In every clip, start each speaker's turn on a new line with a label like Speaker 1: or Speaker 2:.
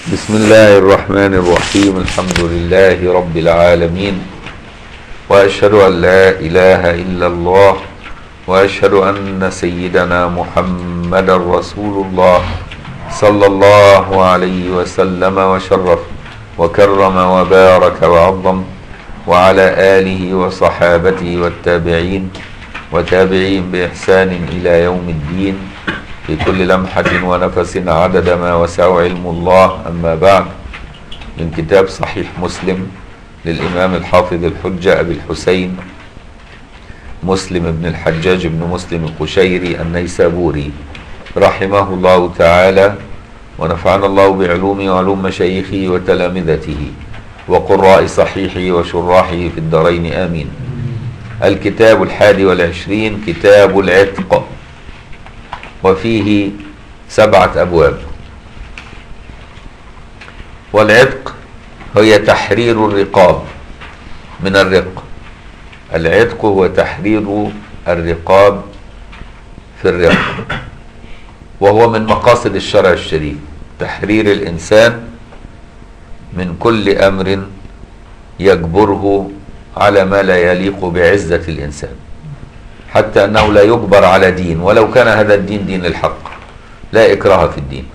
Speaker 1: بسم الله الرحمن الرحيم الحمد لله رب العالمين واشهد ان لا اله الا الله واشهد ان سيدنا محمدا رسول الله صلى الله عليه وسلم وشرف وكرم وبارك وعظم وعلى اله وصحابته والتابعين وتابعين باحسان الى يوم الدين في كل لمحة ونفس عدد ما وسع علم الله أما بعد من كتاب صحيح مسلم للإمام الحافظ الحجة أبي الحسين مسلم بن الحجاج بن مسلم القشيري النيسابوري رحمه الله تعالى ونفعنا الله بعلومه وعلوم مشايخه وتلامذته وقراء صحيحه وشراحه في الدارين آمين الكتاب الحادي والعشرين كتاب العتق وفيه سبعة أبواب والعتق هي تحرير الرقاب من الرق العتق هو تحرير الرقاب في الرق وهو من مقاصد الشرع الشريف تحرير الإنسان من كل أمر يجبره على ما لا يليق بعزة الإنسان حتى أنه لا يجبر على دين ولو كان هذا الدين دين الحق لا إكراه في الدين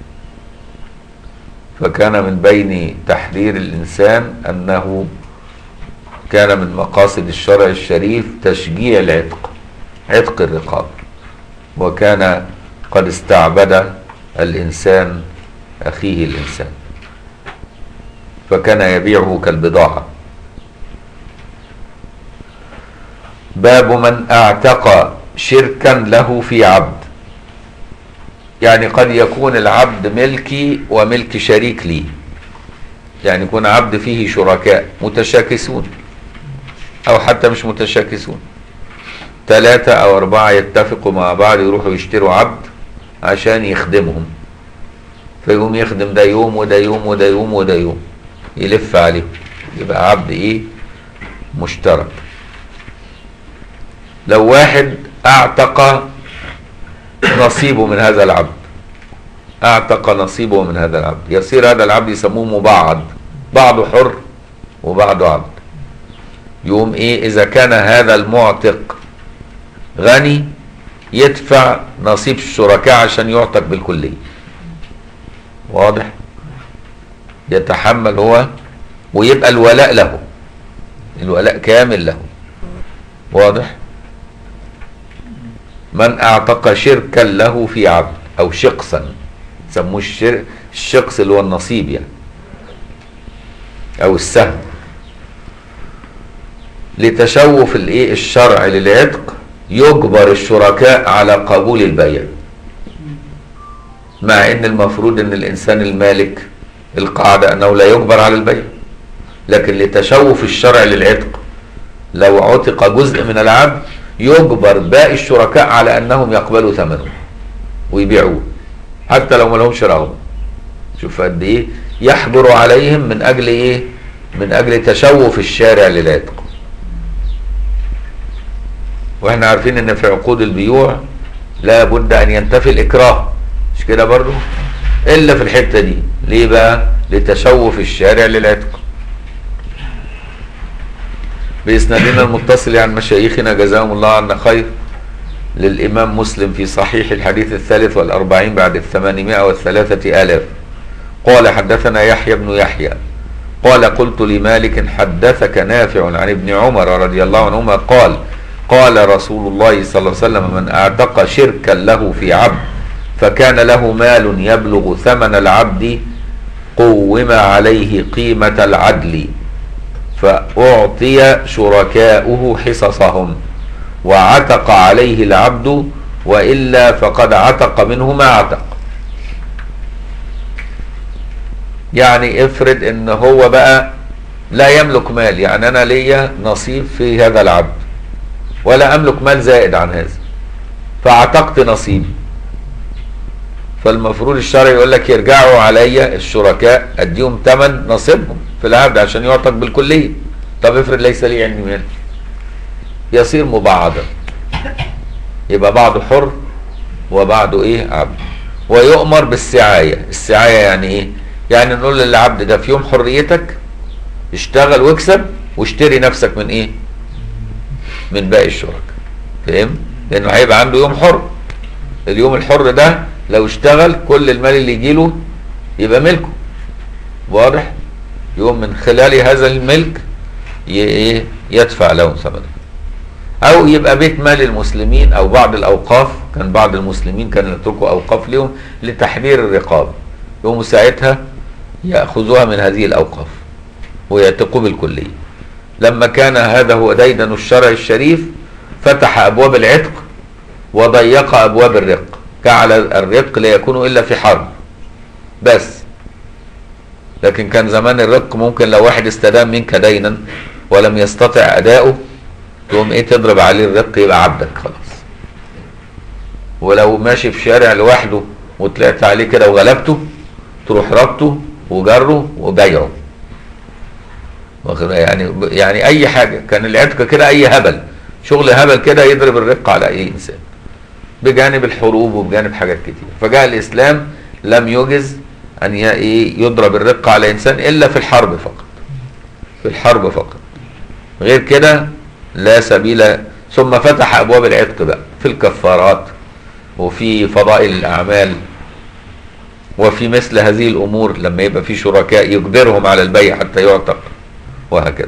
Speaker 1: فكان من بين تحرير الإنسان أنه كان من مقاصد الشرع الشريف تشجيع العتق عتق الرقاب وكان قد استعبد الإنسان أخيه الإنسان فكان يبيعه كالبضاعة باب من اعتق شركا له في عبد يعني قد يكون العبد ملكي وملك شريك لي يعني يكون عبد فيه شركاء متشاكسون او حتى مش متشاكسون ثلاثة او اربعة يتفقوا مع بعض يروحوا يشتروا عبد عشان يخدمهم فيقوم يخدم ده يوم وده يوم وده يوم وده يوم يلف عليهم يبقى عبد ايه مشترك لو واحد اعتق نصيبه من هذا العبد اعتق نصيبه من هذا العبد يصير هذا العبد يسموه مبعض بعضه حر وبعضه عبد يقوم ايه اذا كان هذا المعتق غني يدفع نصيب الشركاء عشان يعتق بالكلية واضح يتحمل هو ويبقى الولاء له الولاء كامل له واضح من اعتق شركا له في عبد او شقصا سموه الشر... الشقص اللي هو النصيب يعني او السهم لتشوف الايه الشرع للعتق يجبر الشركاء على قبول البيع مع ان المفروض ان الانسان المالك القاعده انه لا يجبر على البيع لكن لتشوف الشرع للعتق لو عتق جزء من العبد يجبر باقي الشركاء على انهم يقبلوا ثمنه ويبيعوه حتى لو ما لهمش رغبه شوف قد ايه يحجر عليهم من اجل ايه من اجل تشوف الشارع للعتق واحنا عارفين ان في عقود البيوع لا بد ان ينتفي الاكراه مش كده برضو الا في الحته دي ليه بقى لتشوف الشارع للعتق بإسنادنا المتصل عن مشايخنا جزاهم الله عنا خير للإمام مسلم في صحيح الحديث الثالث والأربعين بعد الثمانمائة والثلاثة آلاف قال حدثنا يحيى بن يحيى قال قلت لمالك حدثك نافع عن ابن عمر رضي الله عنهما قال قال رسول الله صلى الله عليه وسلم من اعتق شركا له في عبد فكان له مال يبلغ ثمن العبد قوم عليه قيمة العدل فأعطي شركاؤه حصصهم وعتق عليه العبد وإلا فقد عتق منه ما عتق يعني افرض ان هو بقى لا يملك مال يعني انا ليا نصيب في هذا العبد ولا املك مال زائد عن هذا فاعتقت نصيبي فالمفروض الشرع يقول لك يرجعوا عليا الشركاء اديهم ثمن نصيبهم في العبد عشان يعتق بالكليه طب افرض ليس لي علم مال يصير مبعضا يبقى بعضه حر وبعده ايه عبد ويؤمر بالسعايه السعايه يعني ايه يعني نقول للعبد ده في يوم حريتك اشتغل واكسب واشتري نفسك من ايه من باقي الشركاء فاهم لانه هيبقى عنده يوم حر اليوم الحر ده لو اشتغل كل المال اللي يجيله يبقى ملكه واضح يوم من خلال هذا الملك ي- ايه يدفع له ثمنه او يبقى بيت مال المسلمين او بعض الاوقاف كان بعض المسلمين كانوا يتركوا اوقاف لهم لتحرير الرقاب يقوموا ساعتها ياخذوها من هذه الاوقاف ويعتقوا بالكليه لما كان هذا هو ديدن الشرع الشريف فتح ابواب العتق وضيق ابواب الرق جعل الرق لا يكون الا في حرب بس لكن كان زمان الرق ممكن لو واحد استدام منك دينا ولم يستطع اداؤه تقوم ايه تضرب عليه الرق يبقى عبدك خلاص ولو ماشي في شارع لوحده وطلعت عليه كده وغلبته تروح ربطه وجره وبيعه واخد- يعني يعني اي حاجه كان العتق كده اي هبل شغل هبل كده يضرب الرق على اي انسان بجانب الحروب وبجانب حاجات كتير فجاء الاسلام لم يجز ان ي- إيه يضرب الرق على انسان الا في الحرب فقط في الحرب فقط غير كده لا سبيل ثم فتح ابواب العتق بقى في الكفارات وفي فضائل الاعمال وفي مثل هذه الامور لما يبقى في شركاء يجبرهم على البيع حتى يعتق وهكذا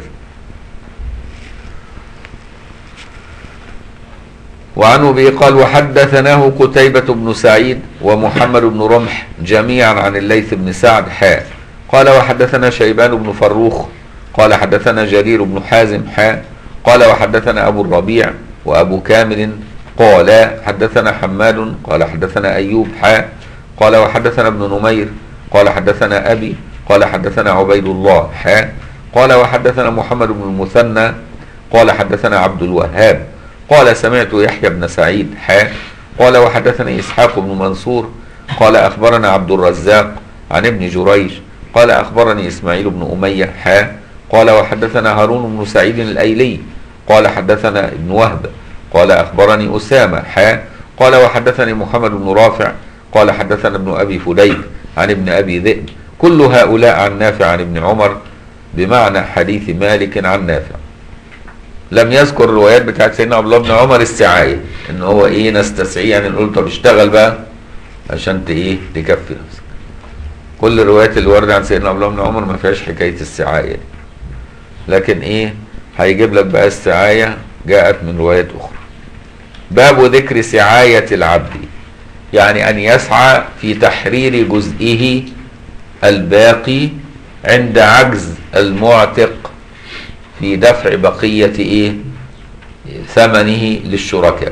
Speaker 1: وعنه به قال وحدثناه قتيبة بن سعيد ومحمد بن رمح جميعا عن الليث بن سعد حاء قال وحدثنا شيبان بن فروخ قال حدثنا جرير بن حازم حاء قال وحدثنا أبو الربيع وأبو كامل قال حدثنا حماد قال حدثنا أيوب حاء قال وحدثنا ابن نمير قال حدثنا أبي قال حدثنا عبيد الله حاء قال وحدثنا محمد بن المثنى قال حدثنا عبد الوهاب قال سمعت يحيى بن سعيد حاء قال وحدثني إسحاق بن منصور قال أخبرنا عبد الرزاق عن ابن جريج قال أخبرني إسماعيل بن أمية حاء قال وحدثنا هارون بن سعيد الأيلي قال حدثنا ابن وهب قال أخبرني أسامة حاء قال وحدثني محمد بن رافع قال حدثنا ابن أبي فديك عن ابن أبي ذئب كل هؤلاء عن نافع عن ابن عمر بمعنى حديث مالك عن نافع لم يذكر الروايات بتاعت سيدنا عبد الله بن عمر السعاية ان هو ايه نستسعيه يعني نقول طب اشتغل بقى عشان ت- ايه تكفي نفسك كل الروايات اللي وارده عن سيدنا عبد الله بن عمر ما فيهاش حكايه السعايه دي. لكن ايه هيجيب لك بقى السعايه جاءت من روايات اخرى باب ذكر سعايه العبد يعني ان يسعى في تحرير جزئه الباقي عند عجز المعتق في دفع بقيه ايه ثمنه للشركاء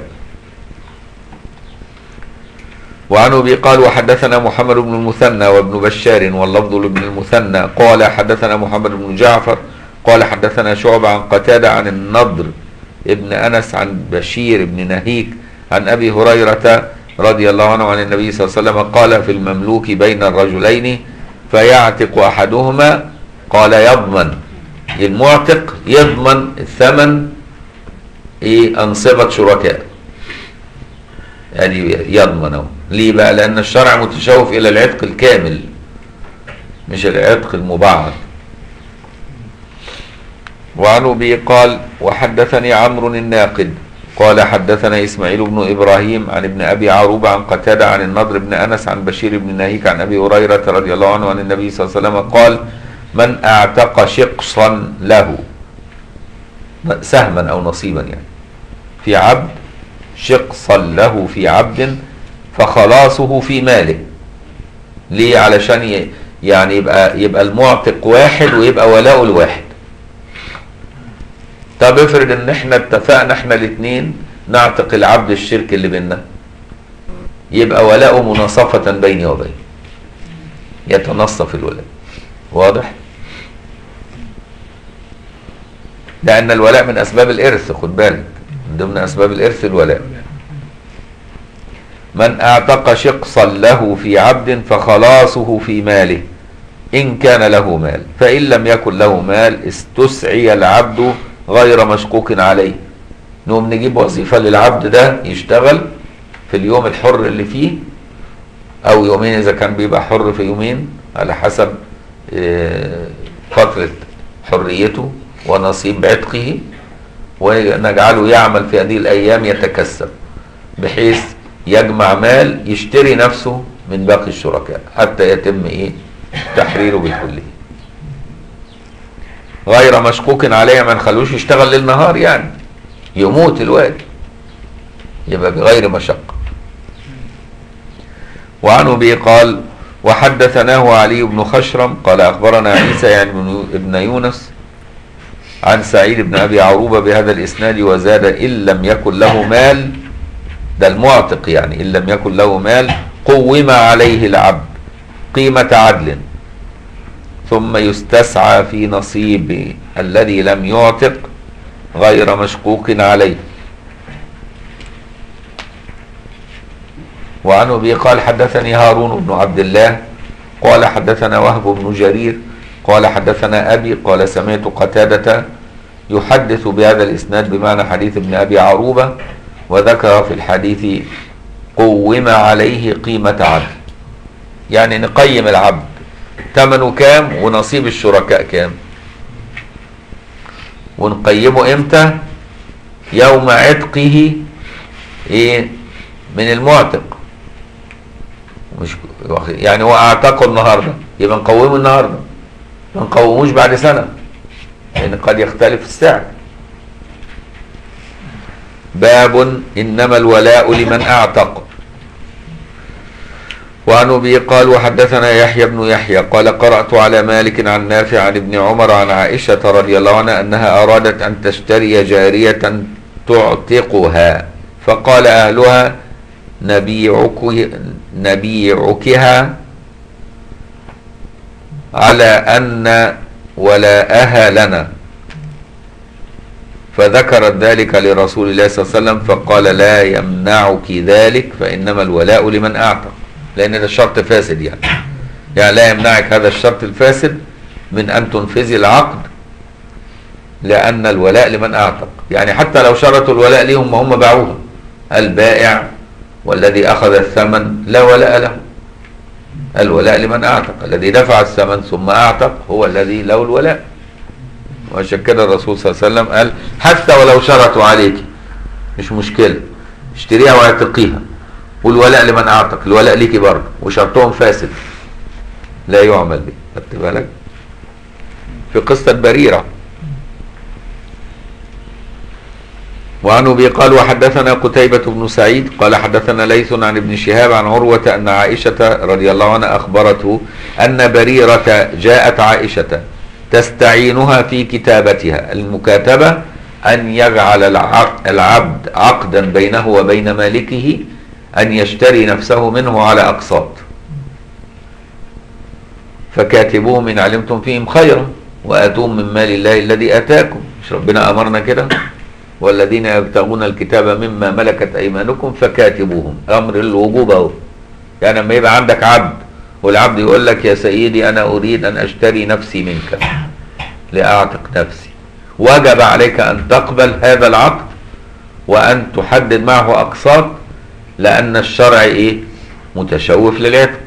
Speaker 1: وعن ابي قال وحدثنا محمد بن المثنى وابن بشار واللفظ لابن المثنى قال حدثنا محمد بن جعفر قال حدثنا شعبة عن قتادة عن النضر ابن انس عن بشير بن نهيك عن ابي هريرة رضي الله عنه عن النبي صلى الله عليه وسلم قال في المملوك بين الرجلين فيعتق احدهما قال يضمن المعتق يضمن الثمن ايه انصبة شركاء يعني يضمنه ليه بقى لان الشرع متشوف الى العتق الكامل مش العتق المبعض وعن ابي قال وحدثني عمرو الناقد قال حدثنا اسماعيل بن ابراهيم عن ابن ابي عروبه عن قتاده عن النضر بن انس عن بشير بن ناهيك عن ابي هريره رضي الله عنه عن النبي صلى الله عليه وسلم قال من اعتق شقصا له سهما او نصيبا يعني في عبد شقصا له في عبد فخلاصه في ماله ليه علشان ي- يعني يبقى يبقى المعتق واحد ويبقى ولاؤه الواحد طب افرض ان احنا اتفقنا احنا الاثنين نعتق العبد الشرك اللي بيننا يبقى ولاؤه مناصفة بيني وبينه يتنصف الولاء واضح لأن الولاء من أسباب الإرث خد بالك من ضمن أسباب الإرث الولاء من اعتق شقصا له في عبد فخلاصه في ماله إن كان له مال فإن لم يكن له مال استسعي العبد غير مشقوق عليه نقوم نجيب وظيفة للعبد ده يشتغل في اليوم الحر اللي فيه او يومين اذا كان بيبقى حر في يومين على حسب آه، فترة حريته ونصيب عتقه ونجعله يعمل في هذه الايام يتكسب بحيث يجمع مال يشتري نفسه من باقي الشركاء حتى يتم ايه تحريره بالكليه غير مشكوك عليه ما نخلوش يشتغل ليل نهار يعني يموت الواد يبقى بغير مشقة وعن أبي قال وحدثناه علي بن خشرم قال أخبرنا عيسى يعني بن- ابن يونس عن سعيد بن أبي عروبة بهذا الإسناد وزاد إن لم يكن له مال ده المعتق يعني إن لم يكن له مال قوم عليه العبد قيمة عدل ثم يستسعى في نصيب الذي لم يعتق غير مشقوق عليه وعن ابي قال حدثني هارون بن عبد الله قال حدثنا وهب بن جرير قال حدثنا ابي قال سمعت قتاده يحدث بهذا الاسناد بمعنى حديث ابن ابي عروبه وذكر في الحديث قوم عليه قيمه عدل يعني نقيم العبد ثمنه كام ونصيب الشركاء كام ونقيمه امتى يوم عتقه ايه من المعتق مش يعني هو اعتقه النهارده يبقى نقومه النهارده ما نقوموش بعد سنه لان قد يختلف السعر باب انما الولاء لمن اعتق وعن ابي قال وحدثنا يحيى بن يحيى قال قرات على مالك عن نافع عن ابن عمر عن عائشه رضي الله عنها انها ارادت ان تشتري جاريه تعتقها فقال اهلها نبيعك نبيعكها على ان ولاءها لنا فذكرت ذلك لرسول الله صلى الله عليه وسلم فقال لا يمنعك ذلك فانما الولاء لمن اعتق لان ده شرط فاسد يعني يعني لا يمنعك هذا الشرط الفاسد من ان تنفذي العقد لان الولاء لمن اعتق يعني حتى لو شرطوا الولاء ليهم ما هم باعوها البائع والذي اخذ الثمن لا ولاء له الولاء لمن اعتق الذي دفع الثمن ثم اعتق هو الذي له الولاء وعشان كده الرسول صلى الله عليه وسلم قال حتى ولو شرطوا عليك مش مشكله اشتريها واعتقيها والولاء لمن اعتق الولاء ليكي برضه وشرطهم فاسد لا يعمل به خدت بالك في قصه بريره وعن ابي قال وحدثنا قتيبة بن سعيد قال حدثنا ليث عن ابن شهاب عن عروة أن عائشة رضي الله عنها أخبرته أن بريرة جاءت عائشة تستعينها في كتابتها المكاتبة أن يجعل الع- العبد عقدا بينه وبين مالكه أن يشتري نفسه منه على أقساط فكاتبوهم إن علمتم فيهم خيرا وآتوهم من مال الله الذي آتاكم مش ربنا أمرنا كده والذين يبتغون الكتاب مما ملكت أيمانكم فكاتبوهم أمر الوجوب أهو يعني لما يبقى عندك عبد والعبد يقول لك يا سيدي أنا أريد أن أشتري نفسي منك لأعتق نفسي وجب عليك أن تقبل هذا العقد وأن تحدد معه أقساط لأن الشرع إيه متشوف للعتق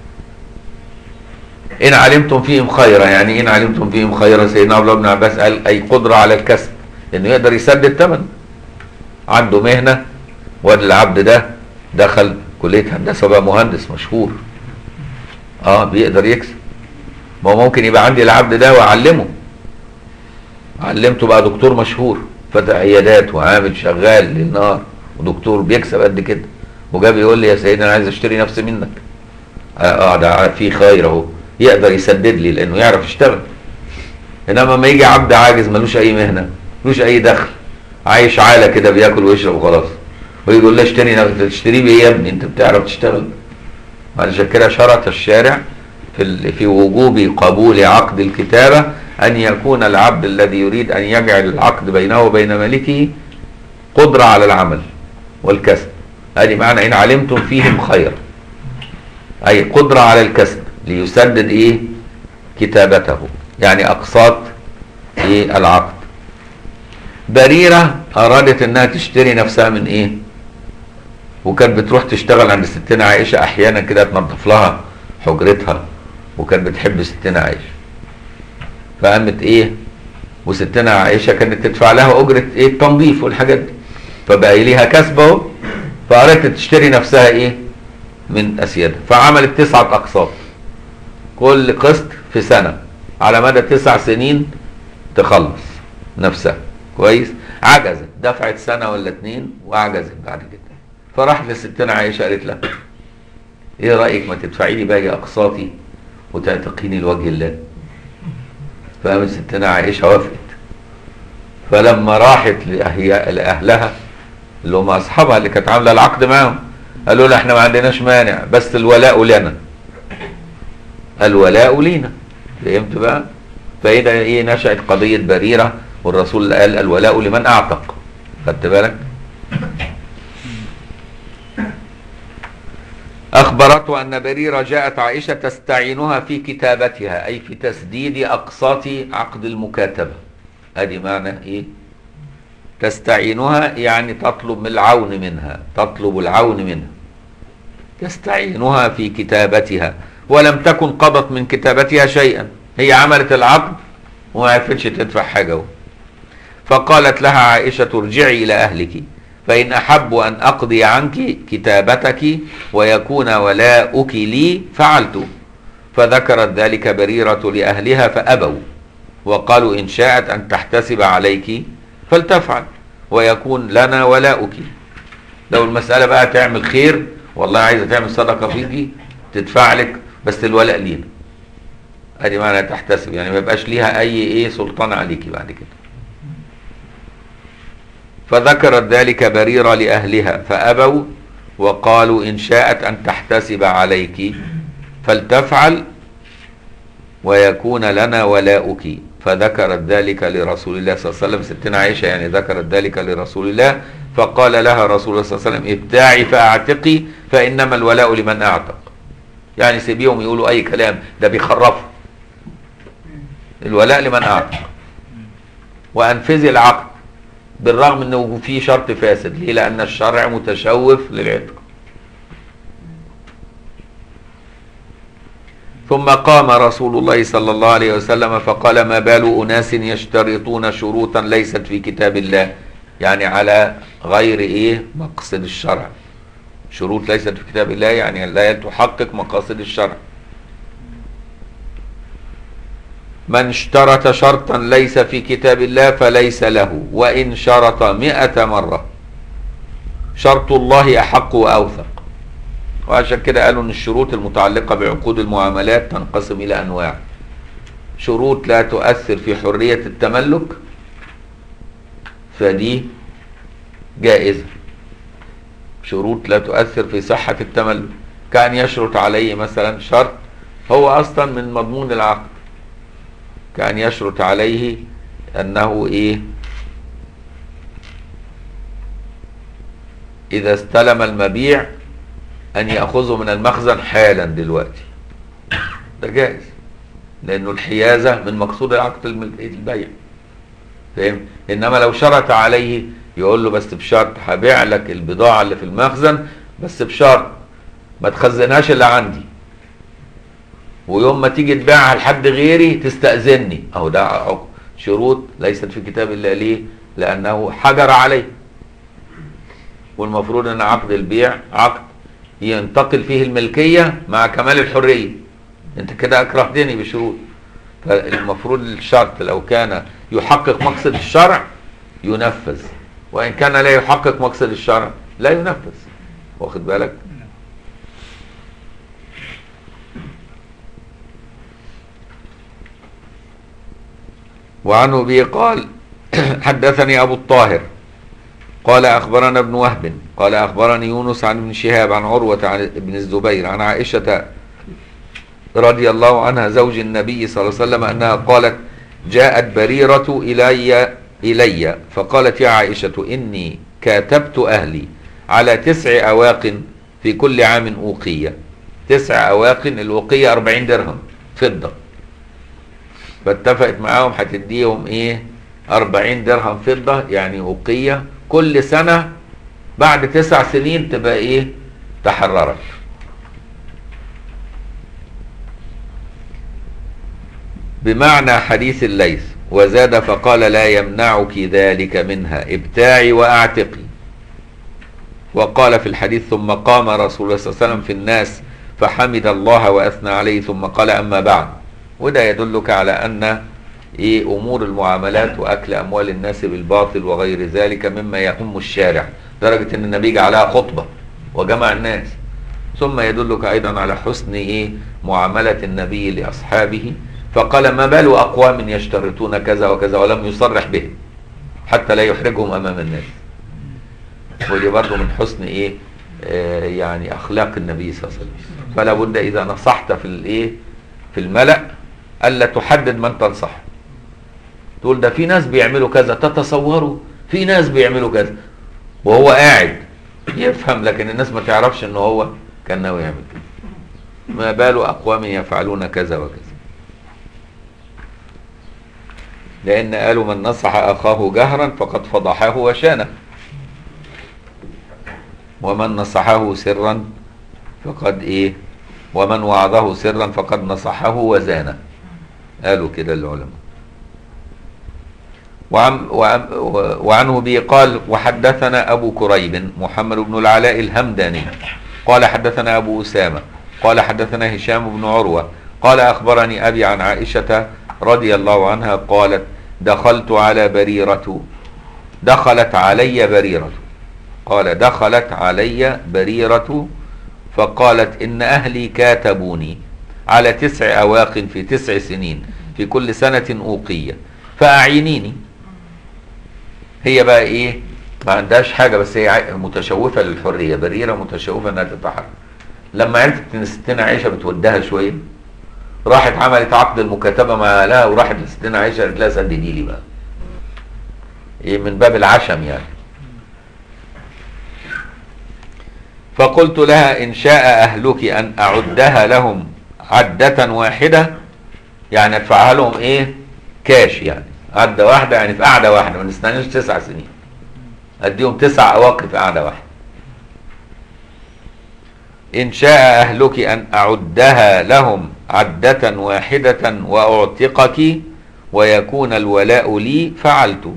Speaker 1: إن علمتم فيهم خيرا يعني إن علمتم فيهم خيرا سيدنا عبد الله بن عباس قال أي قدرة على الكسب لأنه يقدر يسدد ثمن عنده مهنة وادي العبد ده دخل كلية هندسة بقى مهندس مشهور اه بيقدر يكسب ما هو ممكن يبقى عندي العبد ده واعلمه علمته بقى دكتور مشهور فتح عيادات وعامل شغال للنهار ودكتور بيكسب قد كده وجاب يقول لي يا سيدي انا عايز اشتري نفسي منك اه آه، ده في خير اهو يقدر يسدد لي لانه يعرف يشتغل انما ما يجي عبد عاجز ملوش اي مهنه ملوش اي دخل عايش عاله كده بياكل ويشرب وخلاص ويجي يقول لي اشتري نفسك تشتري بايه يا ابني انت بتعرف تشتغل علشان كده شرط الشارع في ال- في وجوب قبول عقد الكتابه ان يكون العبد الذي يريد ان يجعل العقد بينه وبين مالكه قدره على العمل والكسب هذه معنى ان علمتم فيهم خيرا اي قدره على الكسب ليسدد ايه كتابته يعني اقساط ايه العقد بريره ارادت انها تشتري نفسها من ايه وكانت بتروح تشتغل عند ستنا عائشه احيانا كده تنظف لها حجرتها وكانت بتحب ستنا عائشه فقامت ايه وستنا عائشه كانت تدفع لها اجره ايه التنظيف والحاجات دي فبقى ليها كسب اهو فقالت تشتري نفسها ايه من اسيادها فعملت تسعه اقساط كل قسط في سنه على مدى تسع سنين تخلص نفسها كويس عجزت دفعت سنه ولا اتنين وعجزت بعد كده فراحت لستنا عائشه قالت لها ايه رايك ما تدفعي لي باقي اقساطي وتعتقيني لوجه الله فقامت ستنا عائشه وافقت فلما راحت لأهي- لاهلها اللي هم اصحابها اللي كانت عامله العقد معاهم قالوا لها احنا ما عندناش مانع بس الولاء لنا الولاء لينا فهمت بقى فإذا ايه نشأت قضية بريرة والرسول قال الولاء لمن أعتق خدت بالك أخبرته أن بريرة جاءت عائشة تستعينها في كتابتها أي في تسديد أقساط عقد المكاتبة أدي معنى إيه تستعينها يعني تطلب من العون منها تطلب العون منها تستعينها في كتابتها ولم تكن قضت من كتابتها شيئا هي عملت العقد وما عرفتش تدفع حاجه اهو. فقالت لها عائشه ارجعي الى اهلك فان احب ان اقضي عنك كتابتك ويكون ولاؤك لي فعلت فذكرت ذلك بريره لاهلها فابوا وقالوا ان شاءت ان تحتسب عليك فلتفعل ويكون لنا ولاؤك لو المساله بقى تعمل خير والله عايزه تعمل صدقه فيكي تدفع لك بس الولاء لينا ادي معنى تحتسب يعني ما يبقاش ليها اي ايه سلطان عليكي بعد كده فذكرت ذلك بريرة لأهلها فأبوا وقالوا إن شاءت أن تحتسب عليك فلتفعل ويكون لنا ولاؤك فذكرت ذلك لرسول الله صلى الله عليه وسلم ستنا عائشة يعني ذكرت ذلك لرسول الله فقال لها رسول الله صلى الله عليه وسلم ابتاعي فاعتقي فإنما الولاء لمن أعتق يعني سيبيهم يقولوا أي كلام ده بيخرفوا الولاء لمن أعتق وأنفذي العقد بالرغم أنه في شرط فاسد ليه لأن الشرع متشوف للعتق ثم قام رسول الله صلى الله عليه وسلم فقال ما بال أناس يشترطون شروطا ليست في كتاب الله يعني على غير إيه مقصد الشرع شروط ليست في كتاب الله يعني لا تحقق مقاصد الشرع من اشترط شرطا ليس في كتاب الله فليس له وإن شرط مئة مرة شرط الله أحق وأوثق وعشان كده قالوا ان الشروط المتعلقة بعقود المعاملات تنقسم الى انواع شروط لا تؤثر في حرية التملك فدي جائزة شروط لا تؤثر في صحة التملك كان يشرط عليه مثلا شرط هو اصلا من مضمون العقد كان يشرط عليه انه ايه اذا استلم المبيع ان ياخذه من المخزن حالا دلوقتي ده جائز لانه الحيازه من مقصود عقد الم- البيع فاهم انما لو شرط عليه يقول له بس بشرط هبيع لك البضاعه اللي في المخزن بس بشرط ما تخزنهاش الا عندي ويوم ما تيجي تبيعها لحد غيري تستأذني اهو ده عقد شروط ليست في كتاب الله ليه لانه حجر عليه والمفروض ان عقد البيع عقد ينتقل فيه الملكية مع كمال الحرية انت كده اكرهتني بشروط فالمفروض الشرط لو كان يحقق مقصد الشرع ينفذ وان كان لا يحقق مقصد الشرع لا ينفذ واخد بالك وعنه به قال حدثني ابو الطاهر قال أخبرنا ابن وهب قال أخبرني يونس عن ابن شهاب عن عروة عن ابن الزبير عن عائشة رضي الله عنها زوج النبي صلى الله عليه وسلم أنها قالت جاءت بريرة إلي إلي فقالت يا عائشة إني كاتبت أهلي على تسع أواق في كل عام أوقية تسع أواق الأوقية أربعين درهم فضة فاتفقت معاهم هتديهم إيه أربعين درهم فضة يعني أوقية كل سنة بعد تسع سنين تبقى ايه تحررت بمعنى حديث الليث وزاد فقال لا يمنعك ذلك منها ابتاعي واعتقي وقال في الحديث ثم قام رسول الله صلى الله عليه وسلم في الناس فحمد الله واثنى عليه ثم قال اما بعد وده يدلك على ان ايه امور المعاملات واكل اموال الناس بالباطل وغير ذلك مما يهم الشارع درجه ان النبي جعلها خطبه وجمع الناس ثم يدلك ايضا على حسن ايه معامله النبي لاصحابه فقال ما بال اقوام يشترطون كذا وكذا ولم يصرح به حتى لا يحرجهم امام الناس ودي برضه من حسن ايه آه يعني اخلاق النبي صلى الله عليه وسلم فلا بد اذا نصحت في الايه في الملأ الا تحدد من تنصح تقول ده في ناس بيعملوا كذا تتصوروا في ناس بيعملوا كذا وهو قاعد يفهم لكن الناس ما تعرفش ان هو كان ناوي يعمل كده ما بال اقوام يفعلون كذا وكذا لان قالوا من نصح اخاه جهرا فقد فضحه وشانه ومن نصحه سرا فقد ايه ومن وعظه سرا فقد نصحه وزانه قالوا كده العلماء وعن وعن وعنه به قال وحدثنا ابو كريب محمد بن العلاء الهمداني قال حدثنا ابو اسامه قال حدثنا هشام بن عروه قال اخبرني ابي عن عائشه رضي الله عنها قالت دخلت على بريره دخلت علي بريره قال دخلت علي بريره فقالت ان اهلي كاتبوني على تسع اواق في تسع سنين في كل سنه اوقيه فاعينيني هي بقى ايه ما عندهاش حاجه بس هي متشوفه للحريه بريره متشوفه انها تتحرك لما عرفت ان ستنا عائشه بتودها شويه راحت عملت عقد المكاتبه مع لها وراحت لستنا عائشه قالت لها سددي لي بقى ايه من باب العشم يعني فقلت لها ان شاء اهلك ان اعدها لهم عدة واحدة يعني ادفعها لهم ايه كاش يعني عدة واحدة يعني في قعدة واحدة ما نستناش تسع سنين اديهم تسع اواقف في قعدة واحدة ان شاء اهلك ان اعدها لهم عدة واحدة واعتقك ويكون الولاء لي فعلت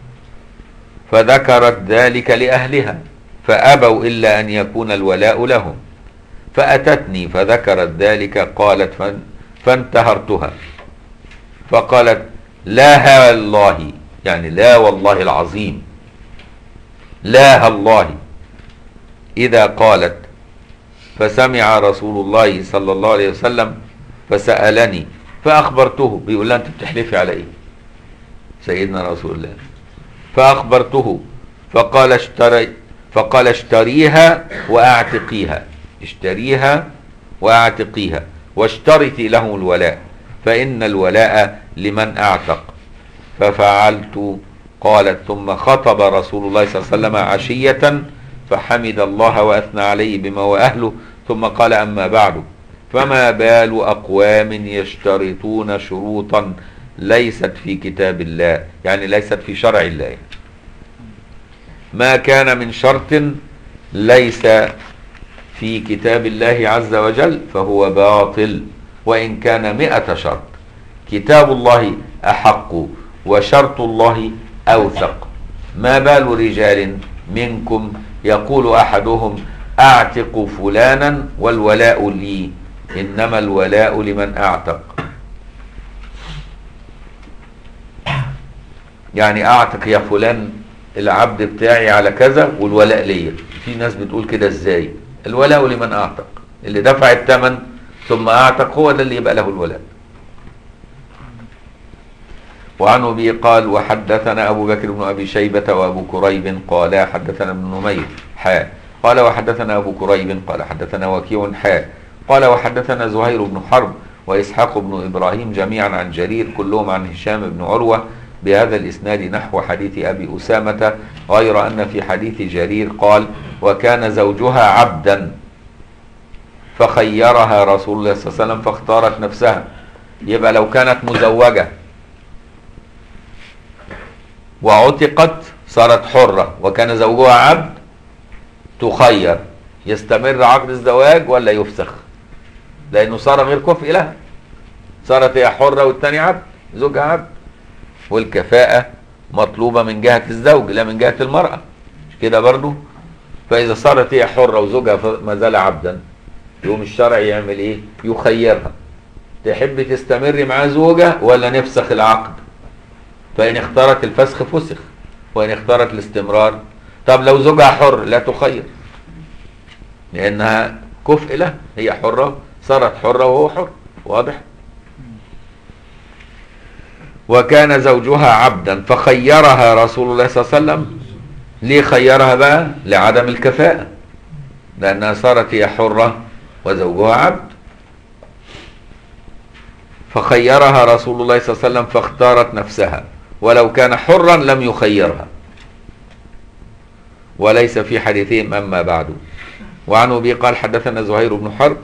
Speaker 1: فذكرت ذلك لاهلها فابوا الا ان يكون الولاء لهم فاتتني فذكرت ذلك قالت فانتهرتها فقالت لا والله يعني لا والله العظيم لا الله إذا قالت فسمع رسول الله صلى الله عليه وسلم فسألني فأخبرته بيقول لها أنت بتحلفي على إيه سيدنا رسول الله فأخبرته فقال اشتري فقال اشتريها وأعتقيها اشتريها وأعتقيها واشترطي لهم الولاء فإن الولاء لمن أعتق ففعلت قالت ثم خطب رسول الله صلى الله عليه وسلم عشية فحمد الله وأثنى عليه بما هو أهله ثم قال أما بعد فما بال أقوام يشترطون شروطا ليست في كتاب الله يعني ليست في شرع الله ما كان من شرط ليس في كتاب الله عز وجل فهو باطل وإن كان مئة شرط كتاب الله أحق وشرط الله أوثق ما بال رجال منكم يقول أحدهم أعتق فلانا والولاء لي إنما الولاء لمن أعتق يعني أعتق يا فلان العبد بتاعي على كذا والولاء ليا في ناس بتقول كده ازاي الولاء لمن أعتق اللي دفع الثمن ثم أعتق هو ده اللي يبقى له الولاء وعن أبي قال وحدثنا أبو بكر بن أبي شيبة وأبو كريب قال حدثنا ابن نمير حاء قال وحدثنا أبو كريب قال حدثنا وكيع حاء قال وحدثنا زهير بن حرب وإسحاق بن إبراهيم جميعا عن جرير كلهم عن هشام بن عروة بهذا الإسناد نحو حديث أبي أسامة غير أن في حديث جرير قال وكان زوجها عبدا فخيرها رسول الله صلى الله عليه وسلم فاختارت نفسها يبقى لو كانت مزوجة وعتقت صارت حرة وكان زوجها عبد تخير يستمر عقد الزواج ولا يفسخ لانه صار غير كفء لها صارت هي حره والتاني عبد زوجها عبد والكفاءه مطلوبه من جهه الزوج لا من جهه المراه مش كده برضو فاذا صارت هي حره وزوجها ف- ما زال عبدا يقوم الشرع يعمل ايه يخيرها تحب تستمر مع زوجها ولا نفسخ العقد فان اختارت الفسخ فسخ وان اختارت الاستمرار طب لو زوجها حر لا تخير لانها كفء له هي حره صارت حره وهو حر واضح وكان زوجها عبدا فخيرها رسول الله صلى الله عليه وسلم ليه خيرها بقى لعدم الكفاءة لأنها صارت هي حرة وزوجها عبد فخيرها رسول الله صلى الله عليه وسلم فاختارت نفسها ولو كان حرا لم يخيرها وليس في حديثهم أما بعد وعن أبي قال حدثنا زهير بن حرب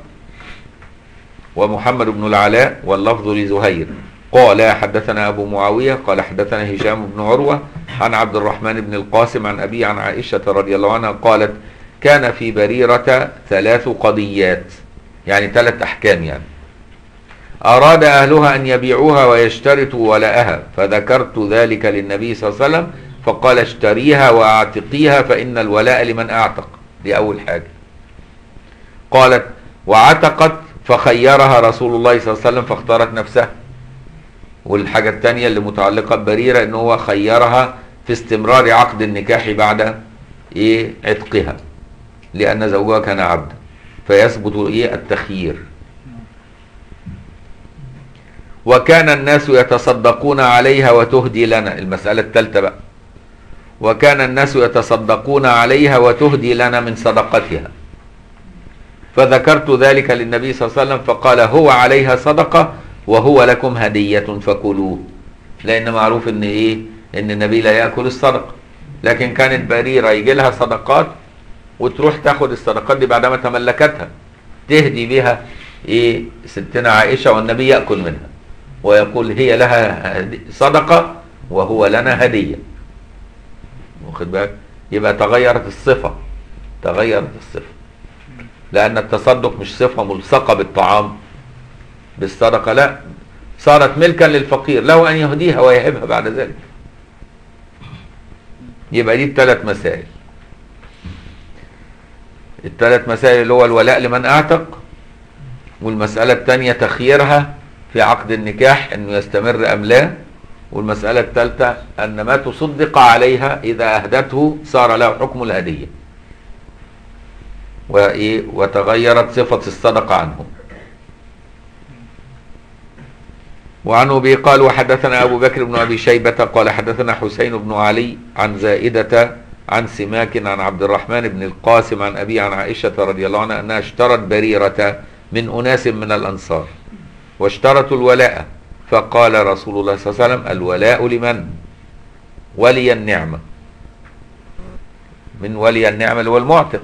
Speaker 1: ومحمد بن العلاء واللفظ لزهير قال حدثنا أبو معاوية قال حدثنا هشام بن عروة عن عبد الرحمن بن القاسم عن أبي عن عائشة رضي الله عنها قالت كان في بريرة ثلاث قضيات يعني ثلاث أحكام يعني أراد أهلها أن يبيعوها ويشترطوا ولاءها فذكرت ذلك للنبي صلى الله عليه وسلم فقال اشتريها وأعتقيها فإن الولاء لمن أعتق دي أول حاجة قالت وعتقت فخيرها رسول الله صلى الله عليه وسلم فاختارت نفسها والحاجة الثانية اللي متعلقة ببريرة ان هو خيرها في استمرار عقد النكاح بعد ايه عتقها لان زوجها كان عبدا فيثبت ايه التخيير وكان الناس يتصدقون عليها وتهدي لنا المسألة الثالثة بقى وكان الناس يتصدقون عليها وتهدي لنا من صدقتها فذكرت ذلك للنبي صلى الله عليه وسلم فقال هو عليها صدقة وهو لكم هدية فكلوه لأن معروف إن إيه إن النبي لا يأكل الصدقة لكن كانت بريرة يجي لها صدقات وتروح تاخد الصدقات دي بعدما تملكتها تهدي بها إيه ستنا عائشة والنبي يأكل منها ويقول هي لها هدي- صدقة وهو لنا هدية واخد بالك يبقى تغيرت الصفة تغيرت الصفة لأن التصدق مش صفة ملصقة بالطعام بالصدقة لا صارت ملكا للفقير له أن يهديها ويهبها بعد ذلك يبقى دي الثلاث مسائل الثلاث مسائل اللي هو الولاء لمن أعتق والمسألة الثانية تخييرها في عقد النكاح أنه يستمر أم لا والمسألة الثالثة أن ما تصدق عليها إذا أهدته صار له حكم الهدية وإيه وتغيرت صفة الصدقة عنه وعن أبي قال وحدثنا أبو بكر بن أبي شيبة قال حدثنا حسين بن علي عن زائدة عن سماك عن عبد الرحمن بن القاسم عن أبي عن عائشة رضي الله عنها أنها اشترت بريرة من أناس من الأنصار واشترطوا الولاء فقال رسول الله صلى الله عليه وسلم الولاء لمن ولي النعمة من ولي النعمة اللي هو المعتق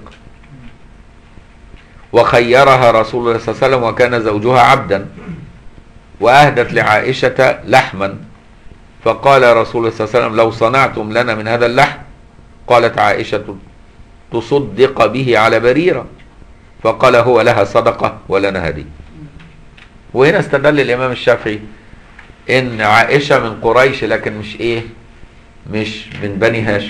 Speaker 1: وخيرها رسول الله صلى الله عليه وسلم وكان زوجها عبدا وأهدت لعائشة لحما فقال رسول الله صلى الله عليه وسلم لو صنعتم لنا من هذا اللحم قالت عائشة تصدق به على بريرة فقال هو لها صدقة ولنا هدية وهنا استدل الإمام الشافعي إن عائشة من قريش لكن مش إيه مش من بني هاشم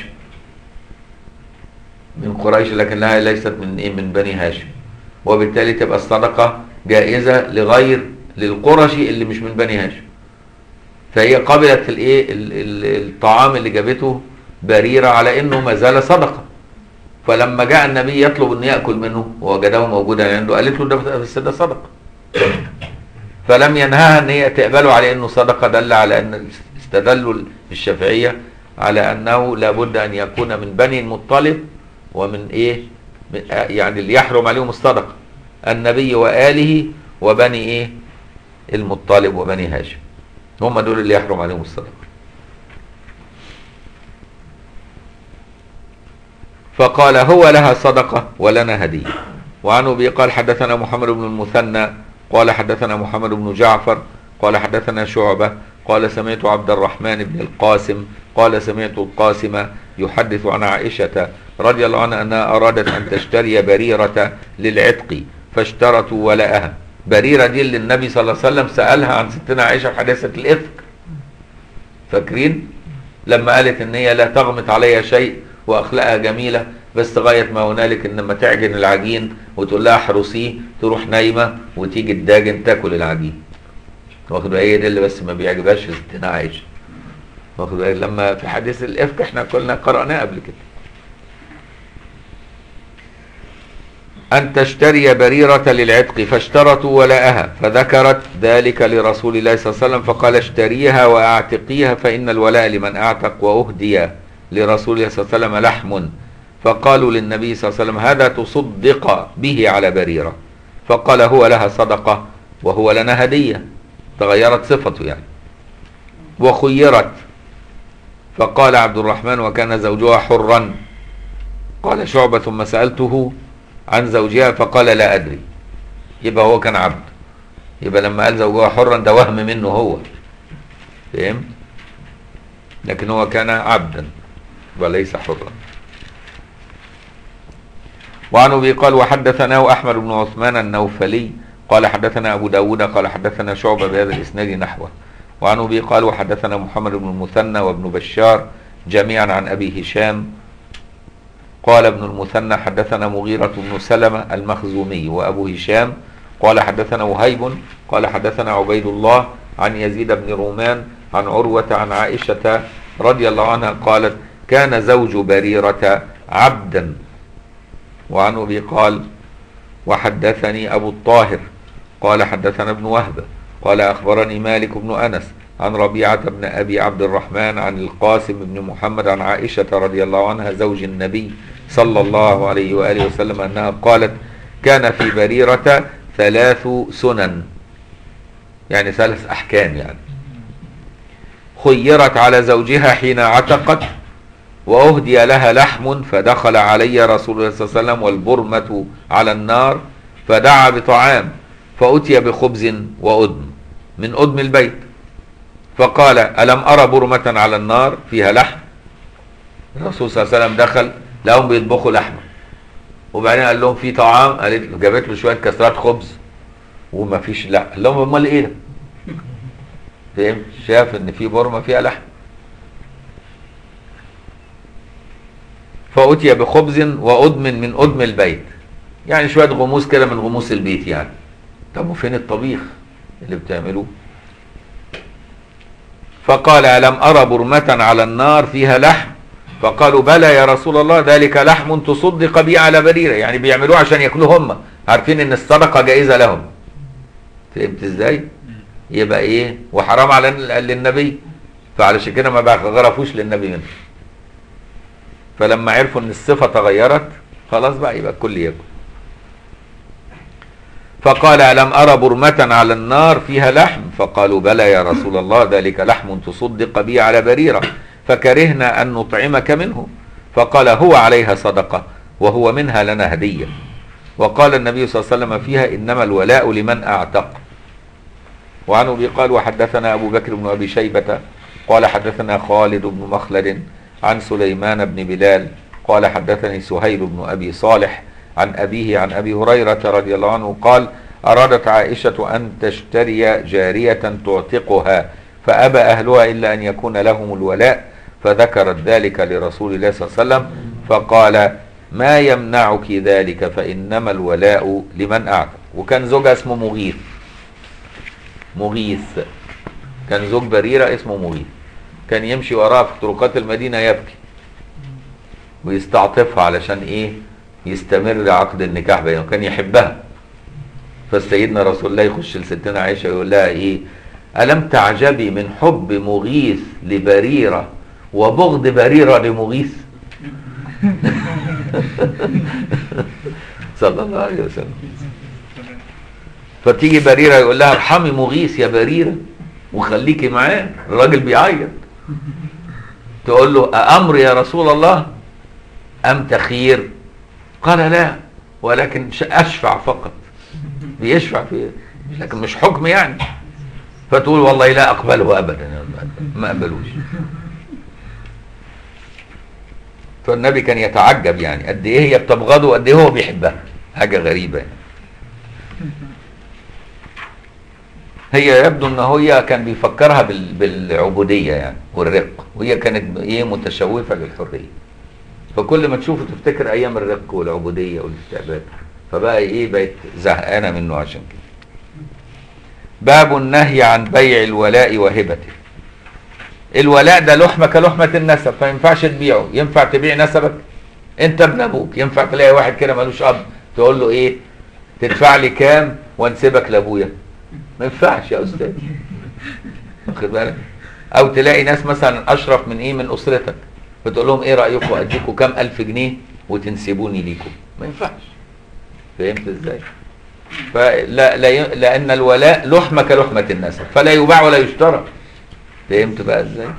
Speaker 1: من قريش لكنها ليست من إيه من بني هاشم وبالتالي تبقى الصدقة جائزة لغير للقرشي اللي مش من بني هاشم فهي قبلت الايه ال- ال- الطعام اللي جابته بريرة على انه ما زال صدقة فلما جاء النبي يطلب ان ياكل منه ووجده موجودا عنده قالت له ده بس ده صدقة فلم ينهاها ان هي تقبله على انه صدقة دل على ان استدلوا الشافعية على انه لابد ان يكون من بني المطلب ومن ايه من- يعني اللي يحرم عليهم الصدقة النبي وآله وبني ايه المطلب وبني هاشم هم دول اللي يحرم عليهم الصدقة فقال هو لها صدقة ولنا هدية وعن أبي قال حدثنا محمد بن المثنى قال حدثنا محمد بن جعفر قال حدثنا شعبة قال سمعت عبد الرحمن بن القاسم قال سمعت القاسم يحدث عن عائشة رضي الله عنها أنها أرادت أن تشتري بريرة للعتق فاشترطوا ولاءها بريرة دي اللي النبي صلى الله عليه وسلم سألها عن ستنا عائشة في حادثة الإفك فاكرين لما قالت ان هي لا تغمط عليها شيء واخلاقها جميله بس غايه ما هنالك ان لما تعجن العجين وتقول لها احرسيه تروح نايمه وتيجي الداجن تاكل العجين واخد بالك هي دي اللي بس ما بيعجبهاش في ستنا عائشه واخد بالك لما في حديث الافك احنا كلنا قراناه قبل كده أن تشتري بريرة للعتق فاشترطوا ولاءها فذكرت ذلك لرسول الله صلى الله عليه وسلم فقال اشتريها وأعتقيها فإن الولاء لمن أعتق وأهدي لرسول الله صلى الله عليه وسلم لحم فقالوا للنبي صلى الله عليه وسلم هذا تصدق به على بريرة فقال هو لها صدقة وهو لنا هدية تغيرت صفته يعني وخيرت فقال عبد الرحمن وكان زوجها حرا قال شعبة ثم سألته عن زوجها فقال لا أدري يبقى هو كان عبد يبقى لما قال زوجها حرا ده وهم منه هو فهم لكن هو كان عبدا وليس حرا وعن ابي قال وحدثناه احمد بن عثمان النوفلي قال حدثنا ابو داود قال حدثنا شعبه بهذا الاسناد نحوه وعن ابي قال وحدثنا محمد بن المثنى وابن بشار جميعا عن ابي هشام قال ابن المثنى حدثنا مغيرة بن سلمة المخزومي وأبو هشام قال حدثنا وهيب قال حدثنا عبيد الله عن يزيد بن رومان عن عروة عن عائشة رضي الله عنها قالت كان زوج بريرة عبدا وعن أبي قال وحدثني أبو الطاهر قال حدثنا ابن وهب قال أخبرني مالك بن أنس عن ربيعة بن أبي عبد الرحمن عن القاسم بن محمد عن عائشة رضي الله عنها زوج النبي صلى الله عليه وآله وسلم أنها قالت كان في بريرة ثلاث سنن يعني ثلاث أحكام يعني خيرت على زوجها حين عتقت وأهدي لها لحم فدخل علي رسول الله صلى الله عليه وسلم والبرمة على النار فدعا بطعام فأتي بخبز وأدم من أدم البيت فقال ألم أرى برمة على النار فيها لحم الرسول صلى الله عليه وسلم دخل لهم بيطبخوا لحمة وبعدين قال لهم في طعام قالت له جابت له شوية كسرات خبز وما فيش لا قال لهم امال ايه ده فاهم شاف ان في برمة فيها لحم فأتي بخبز وأدم من أدم البيت يعني شوية غموس كده من غموس البيت يعني طب وفين الطبيخ اللي بتعملوه فقال ألم أرى برمة على النار فيها لحم فقالوا بلى يا رسول الله ذلك لحم تصدق به على بريرة يعني بيعملوه عشان ياكلوه هم عارفين ان الصدقة جائزة لهم فهمت ازاي يبقى ايه وحرام على للنبي فعلشان كده ما غرفوش للنبي منه فلما عرفوا ان الصفة تغيرت خلاص بقى يبقى الكل ياكل فقال ألم أرى برمة على النار فيها لحم فقالوا بلى يا رسول الله ذلك لحم تصدق به على بريرة فكرهنا أن نطعمك منه فقال هو عليها صدقة وهو منها لنا هدية وقال النبي صلى الله عليه وسلم فيها إنما الولاء لمن أعتق وعن أبي قال وحدثنا أبو بكر بن أبي شيبة قال حدثنا خالد بن مخلد عن سليمان بن بلال قال حدثني سهيل بن أبي صالح عن أبيه عن أبي هريرة رضي الله عنه قال أرادت عائشة أن تشتري جارية تعتقها فأبى أهلها إلا أن يكون لهم الولاء فذكرت ذلك لرسول الله صلى الله عليه وسلم فقال ما يمنعك ذلك فإنما الولاء لمن أعتق وكان زوجها اسمه مغيث مغيث كان زوج بريرة اسمه مغيث كان يمشي وراها في طرقات المدينة يبكي ويستعطفها علشان ايه يستمر عقد النكاح بينهم كان يحبها فسيدنا رسول الله يخش لستنا عائشة يقول لها ايه ألم تعجبي من حب مغيث لبريرة وبغض بريرة لمغيث صلى الله عليه وسلم فتيجي بريرة يقول لها ارحمي مغيث يا بريرة وخليكي معاه الراجل بيعيط تقول له أأمر يا رسول الله أم تخير قال لا ولكن أشفع فقط بيشفع فيه لكن مش حكم يعني فتقول والله لا أقبله أبدا ما أقبلوش فالنبي كان يتعجب يعني قد ايه هي بتبغضه وقد ايه هو بيحبها حاجه غريبه يعني. هي يبدو ان هي كان بيفكرها بال- بالعبوديه يعني والرق وهي كانت ايه متشوفه للحريه فكل ما تشوفه تفتكر ايام الرق والعبوديه والاستعباد فبقى ايه بقت زهقانه منه عشان كده باب النهي عن بيع الولاء وهبته الولاء ده لحمه كلحمه النسب فما ينفعش تبيعه ينفع تبيع نسبك انت ابن ابوك ينفع تلاقي واحد كده ملوش اب تقول له ايه تدفع لي كام وانسبك لابويا ما ينفعش يا استاذ واخد بالك او تلاقي ناس مثلا اشرف من ايه من اسرتك فتقول لهم ايه رايكم اديكم كام الف جنيه وتنسبوني ليكم ما ينفعش فهمت ازاي فلا لا ي- لان الولاء لحمه كلحمه النسب فلا يباع ولا يشترى فهمت بقى ازاي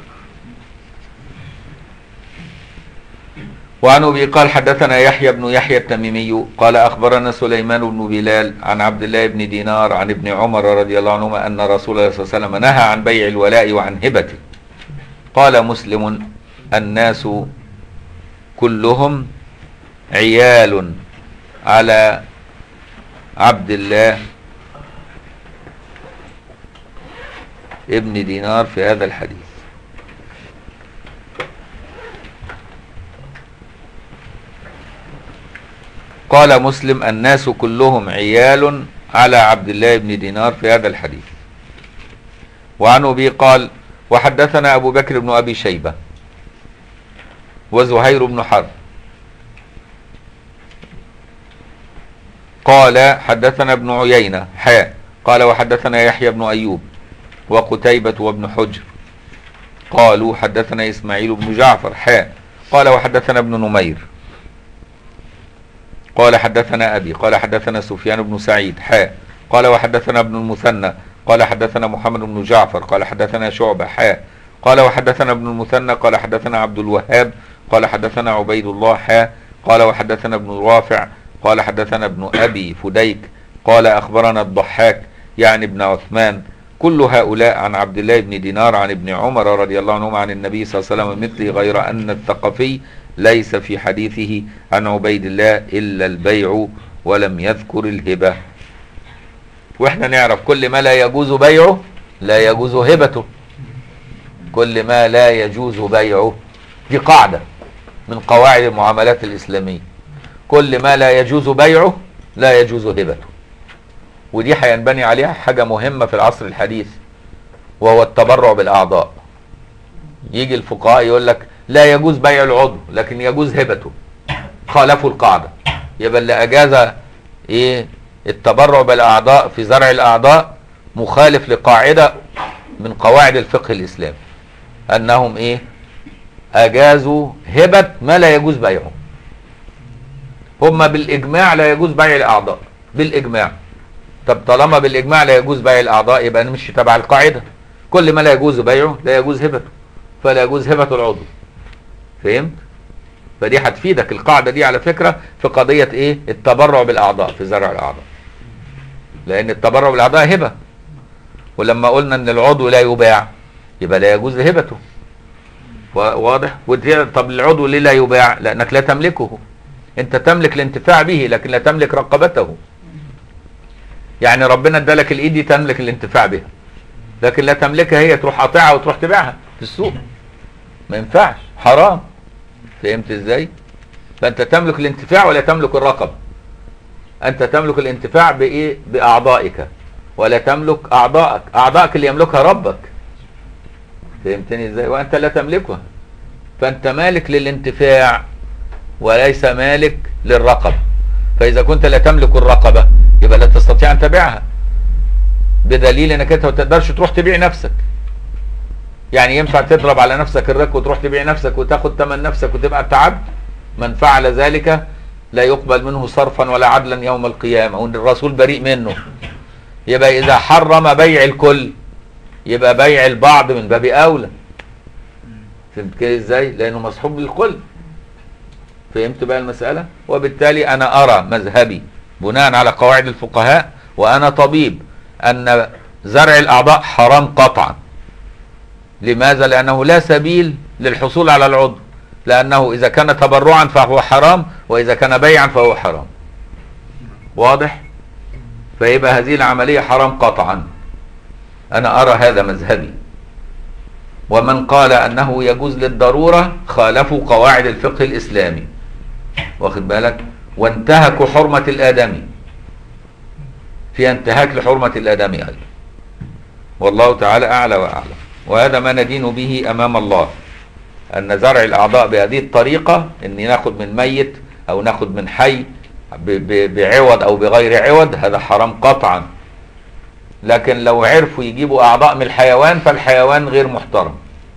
Speaker 1: وعن ابي قال حدثنا يحيى بن يحيى التميمي قال اخبرنا سليمان بن بلال عن عبد الله بن دينار عن ابن عمر رضي الله عنهما ان رسول الله صلى الله عليه وسلم نهى عن بيع الولاء وعن هبته قال مسلم الناس كلهم عيال على عبد الله ابن دينار في هذا الحديث قال مسلم الناس كلهم عيال على عبد الله بن دينار في هذا الحديث وعن ابي قال وحدثنا ابو بكر بن ابي شيبه وزهير بن حرب قال حدثنا ابن عيينه حاء قال وحدثنا يحيى بن ايوب وقتيبة وابن حجر قالوا حدثنا إسماعيل بن جعفر حاء قال وحدثنا ابن نمير قال حدثنا أبي قال حدثنا سفيان بن سعيد حاء قال وحدثنا ابن المثنى قال حدثنا محمد بن جعفر قال حدثنا شعبة حاء قال وحدثنا ابن المثنى قال حدثنا عبد الوهاب قال حدثنا عبيد الله حاء قال وحدثنا ابن رافع قال حدثنا ابن أبي فديك قال أخبرنا الضحاك يعني ابن عثمان كل هؤلاء عن عبد الله بن دينار عن ابن عمر رضي الله عنهما عن النبي صلى الله عليه وسلم مثله غير أن الثقفي ليس في حديثه عن عبيد الله إلا البيع ولم يذكر الهبة واحنا نعرف كل ما لا يجوز بيعه لا يجوز هبته كل ما لا يجوز بيعه دي قاعدة من قواعد المعاملات الإسلامية كل ما لا يجوز بيعه لا يجوز هبته ودي هينبني عليها حاجة مهمة في العصر الحديث وهو التبرع بالأعضاء يجي الفقهاء يقول لك لا يجوز بيع العضو لكن يجوز هبته خالفوا القاعدة يبقى اللي أجاز إيه التبرع بالأعضاء في زرع الأعضاء مخالف لقاعدة من قواعد الفقه الإسلامي أنهم إيه أجازوا هبة ما لا يجوز بيعه هم بالإجماع لا يجوز بيع الأعضاء بالإجماع طب طالما بالإجماع لا يجوز بيع الأعضاء يبقى نمشي تبع القاعدة كل ما لا يجوز بيعه لا يجوز هبته فلا يجوز هبة العضو فهمت؟ فدي هتفيدك القاعدة دي على فكرة في قضية ايه التبرع بالأعضاء في زرع الأعضاء لأن التبرع بالأعضاء هبة ولما قلنا ان العضو لا يباع يبقى لا يجوز هبته وا- واضح ودي- طب العضو ليه لا يباع لأنك لا تملكه انت تملك الانتفاع به لكن لا تملك رقبته يعني ربنا ادالك الايد دي تملك الانتفاع بها لكن لا تملكها هي تروح قاطعها وتروح تبيعها في السوق ما ينفعش حرام فهمت ازاي فانت تملك الانتفاع ولا تملك الرقبه انت تملك الانتفاع بايه باعضائك ولا تملك اعضائك اعضائك اللي يملكها ربك فهمتني ازاي وانت لا تملكها فانت مالك للانتفاع وليس مالك للرقبه فاذا كنت لا تملك الرقبه يبقى لا تستطيع ان تبيعها بدليل انك انت ما تقدرش تروح تبيع نفسك يعني ينفع تضرب على نفسك الرك وتروح تبيع نفسك وتاخد ثمن نفسك وتبقى بتاع عبد من فعل ذلك لا يقبل منه صرفا ولا عدلا يوم القيامة وان الرسول بريء منه يبقى اذا حرم بيع الكل يبقى بيع البعض من باب اولى فهمت كده ازاي لانه مصحوب بالكل فهمت بقى المسألة وبالتالي انا ارى مذهبي بناء على قواعد الفقهاء وانا طبيب ان زرع الاعضاء حرام قطعا لماذا لانه لا سبيل للحصول على العضو لأنه إذا كان تبرعا فهو حرام وإذا كان بيعا فهو حرام واضح فيبقى هذه العملية حرام قطعا أنا أرى هذا مذهبي ومن قال أنه يجوز للضرورة خالفوا قواعد الفقه الإسلامي واخد بالك وانتهكوا حرمة الآدمي في انتهاك لحرمة الآدمي أيضا والله تعالى أعلى وأعلم وهذا ما ندين به أمام الله أن زرع الأعضاء بهذه الطريقة أني ناخد من ميت أو ناخد من حي ب- ب- بعوض أو بغير عوض هذا حرام قطعا لكن لو عرفوا يجيبوا أعضاء من الحيوان فالحيوان غير محترم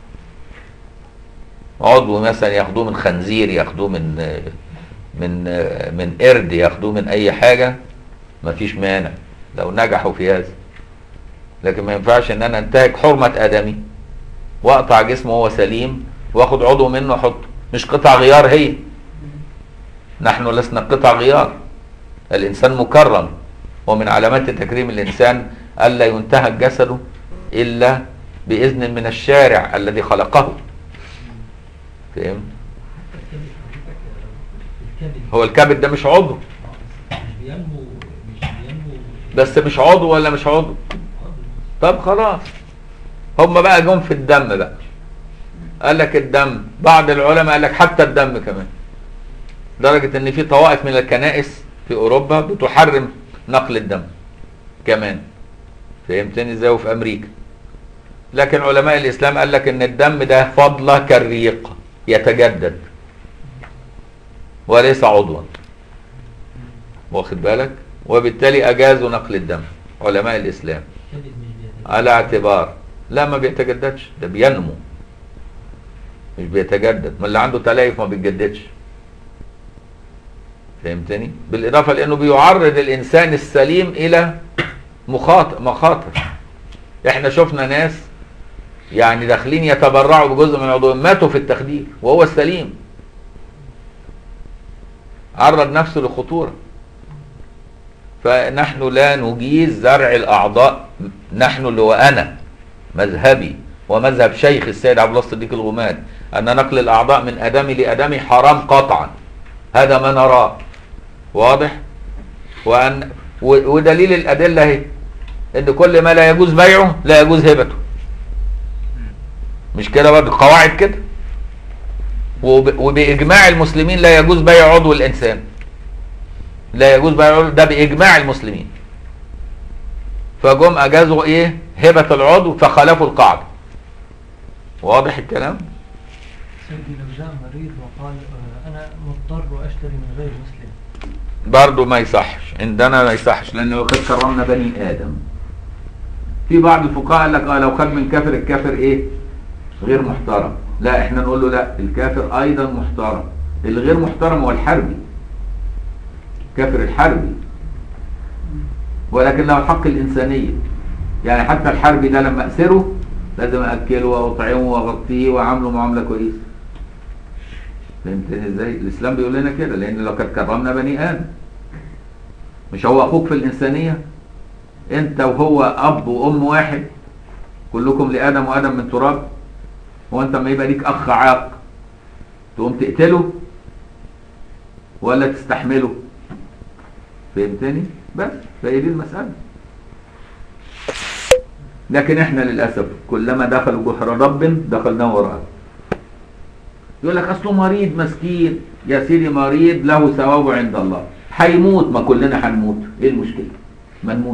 Speaker 1: عضو مثلا ياخدوه من خنزير ياخدوه من من من قرد ياخدوه من أي حاجة مفيش مانع لو نجحوا في هذا لكن ما ينفعش ان انا انتهك حرمة ادمي واقطع جسمه وهو سليم واخد عضو منه احطه مش قطع غيار هي نحن لسنا قطع غيار الانسان مكرم ومن علامات تكريم الانسان الا ينتهك جسده الا باذن من الشارع الذي خلقه فهمت
Speaker 2: الكبد
Speaker 1: هو الكبد ده مش عضو
Speaker 2: مش بينمو مش بينمو
Speaker 1: بس مش عضو ولا مش عضو طب خلاص هم بقى جم في الدم بقى قال لك الدم بعض العلماء قال لك حتى الدم كمان لدرجة ان في طوائف من الكنائس في اوروبا بتحرم نقل الدم كمان فهمتني ازاي وفي امريكا لكن علماء الاسلام قال لك ان الدم ده فضلة كالريق يتجدد وليس عضوا واخد بالك وبالتالي اجازوا نقل الدم علماء الاسلام
Speaker 2: الكبد مش بيتجدد
Speaker 1: على اعتبار لا ما بيتجددش ده بينمو مش بيتجدد ما اللي عنده تلايف ما بيتجددش فهمتني بالاضافه لانه بيعرض الانسان السليم الى مخاطر مخاطر احنا شفنا ناس يعني داخلين يتبرعوا بجزء من عضوهم ماتوا في التخدير وهو السليم عرض نفسه لخطوره فنحن لا نجيز زرع الاعضاء نحن اللي هو انا مذهبي ومذهب شيخ السيد عبد الله الصديق الغماد ان نقل الاعضاء من ادمي لادمي حرام قطعا هذا ما نراه واضح وان و- ودليل الادله اهي ان كل ما لا يجوز بيعه لا يجوز هبته مش كده برضه قواعد كده وب- وباجماع المسلمين لا يجوز بيع عضو الانسان لا يجوز بيع عضو ده باجماع المسلمين فجم اجازوا ايه هبه العضو فخالفوا القاعده واضح الكلام
Speaker 2: سيدي لو جاء مريض وقال آه، انا مضطر واشتري من غير مسلم
Speaker 1: برضه ما يصحش عندنا ما يصحش لان وقد كرمنا بني ادم في بعض الفقهاء قال لك اه لو خد من كافر الكافر ايه غير محترم لا احنا نقول له لا الكافر ايضا محترم الغير محترم هو الحربي كافر الحربي ولكن له الحق الانسانيه يعني حتى الحربي ده لما اسره لازم اكله واطعمه واغطيه واعامله معامله كويسه فهمتني ازاي؟ الاسلام بيقول لنا كده لان لو كانت كرمنا بني ادم مش هو اخوك في الانسانيه؟ انت وهو اب وام واحد كلكم لادم وادم من تراب هو انت لما يبقى ليك اخ عاق تقوم تقتله ولا تستحمله؟ فهمتني؟ بس فهي دي المساله لكن احنا للاسف كلما دخلوا جحر رب دخلناه وراءه يقول لك اصله مريض مسكين يا سيدي مريض له ثوابه عند الله هيموت ما كلنا هنموت ايه المشكله ما نموت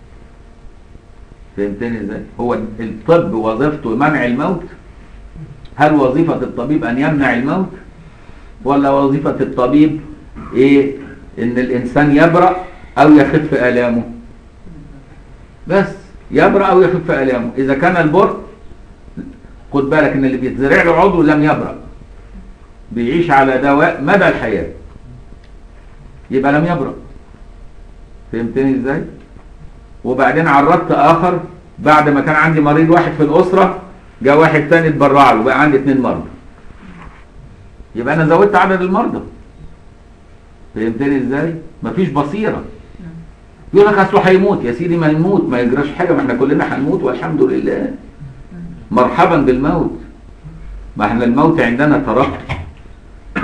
Speaker 1: فهمتني ازاي هو الطب وظيفته منع الموت هل وظيفه الطبيب ان يمنع الموت ولا وظيفه الطبيب ايه ان الانسان يبرأ او يخف الامه بس يبرأ او يخف الامه اذا كان البر خد بالك ان اللي بيتزرع له عضو لم يبرأ بيعيش على دواء مدى الحياة يبقى لم يبرأ فهمتني ازاي وبعدين عرضت اخر بعد ما كان عندي مريض واحد في الاسرة جاء واحد تاني اتبرع له بقى عندي اتنين مرضى يبقى انا زودت عدد المرضى فهمتني ازاي مفيش بصيرة يقول لك اصله هيموت يا سيدي ما يموت ما يجراش حاجة ما احنا كلنا هنموت والحمد لله مرحبا بالموت ما احنا الموت عندنا ترقي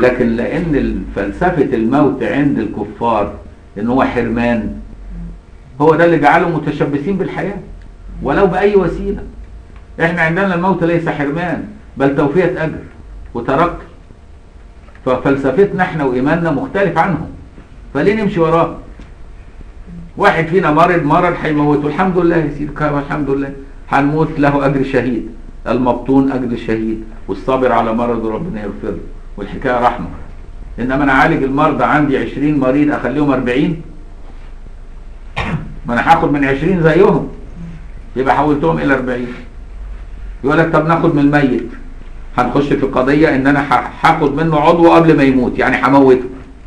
Speaker 1: لكن لان فلسفه الموت عند الكفار ان هو حرمان هو ده اللي جعلهم متشبثين بالحياه ولو باي وسيله احنا عندنا الموت ليس حرمان بل توفيه اجر وترقي ففلسفتنا احنا وايماننا مختلف عنهم فليه نمشي وراه واحد فينا مرض مرض هيموته الحمد لله يا سيدي كا- الحمد لله هنموت له اجر شهيد المبطون اجر شهيد والصابر على مرضه ربنا يغفر له والحكايه رحمه انما انا اعالج المرضى عندي 20 مريض اخليهم 40 ما انا هاخد من 20 زيهم يبقى حولتهم الى 40 يقول لك طب ناخد من الميت هنخش في قضيه ان انا ه- هاخد منه عضو قبل ما يموت يعني هموته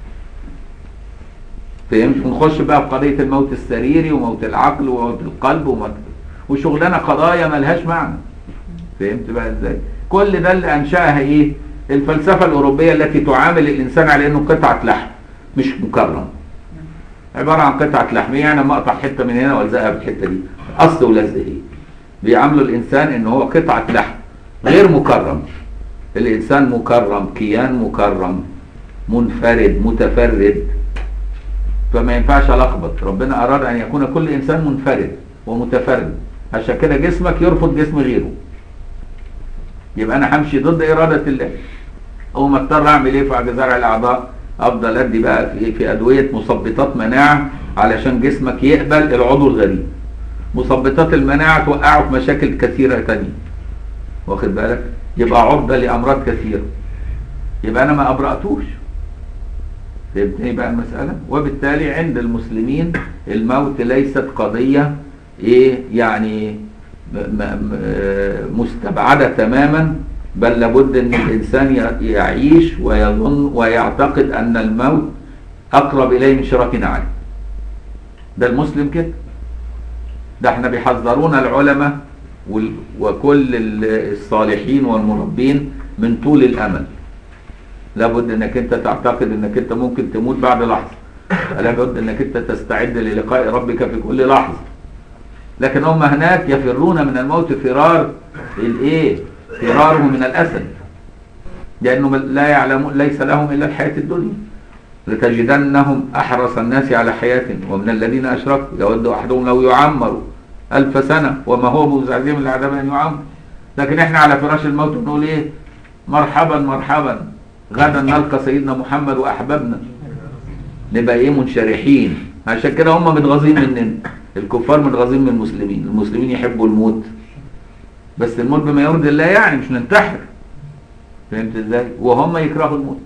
Speaker 1: فهمت ونخش بقى في قضيه الموت السريري وموت العقل وموت القلب وموت وشغلانه قضايا ملهاش معنى فهمت بقى ازاي كل ده اللي انشاها ايه الفلسفه الاوروبيه التي تعامل الانسان على انه قطعه لحم مش مكرم عباره عن قطعه لحم يعني لما اقطع حته من هنا والزقها في الحته دي قص ولزق ايه بيعاملوا الانسان ان هو قطعه لحم غير مكرم الانسان مكرم كيان مكرم منفرد متفرد فما ينفعش الخبط ربنا اراد ان يكون كل انسان منفرد ومتفرد عشان كده جسمك يرفض جسم غيره يبقى انا همشي ضد اراده الله او ما اضطر اعمل ايه في زرع الاعضاء افضل ادي بقى في في ادويه مثبطات مناعه علشان جسمك يقبل العضو الغريب مثبطات المناعه توقعه في مشاكل كثيره تانية واخد بالك يبقى عرضه لامراض كثيره يبقى انا ما ابرأتوش فهمتني بقى المسألة وبالتالي عند المسلمين الموت ليست قضية ايه يعني م- م- م- مستبعدة تماما بل لابد ان الانسان ي- يعيش ويظن ويعتقد ان الموت اقرب اليه من شراك نعل ده المسلم كده ده احنا بيحذرونا العلماء وال- وكل ال- الصالحين والمربين من طول الامل لابد انك انت تعتقد انك انت ممكن تموت بعد لحظه لابد انك انت تستعد للقاء ربك في كل لحظه لكن هم هناك يفرون من الموت فرار الايه فراره من الاسد لانه لا يعلمون ليس لهم الا الحياه الدنيا لتجدنهم احرص الناس على حياه ومن الذين اشركوا يود احدهم لو يعمر الف سنه وما هو بمزعزعه من العذاب ان يعمر لكن احنا على فراش الموت بنقول ايه مرحبا مرحبا غدا نلقى سيدنا محمد واحبابنا نبقى ايه منشرحين عشان كده هم متغاظين مننا الكفار متغاظين من المسلمين المسلمين يحبوا الموت بس الموت بما يرضي الله يعني مش ننتحر فهمت ازاي وهم يكرهوا الموت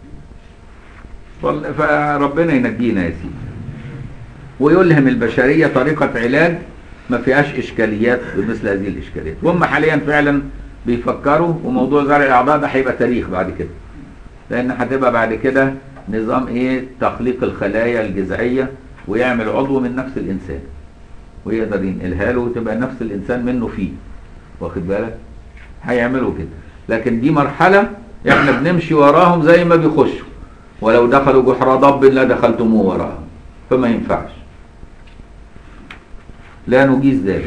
Speaker 1: فال- فربنا ينجينا يا سيدي ويلهم البشرية طريقة علاج ما فيهاش إشكاليات بمثل هذه الإشكاليات وهم حاليا فعلا بيفكروا وموضوع زرع الأعضاء ده هيبقى تاريخ بعد كده لأن هتبقى بعد كده نظام إيه تخليق الخلايا الجذعية ويعمل عضو من نفس الإنسان ويقدر ينقلها له وتبقى نفس الإنسان منه فيه واخد بالك هيعملوا كده لكن دي مرحلة احنا بنمشي وراهم زي ما بيخشوا ولو دخلوا جحر ضب لا دخلتموه وراهم فما ينفعش لا نجيز ذلك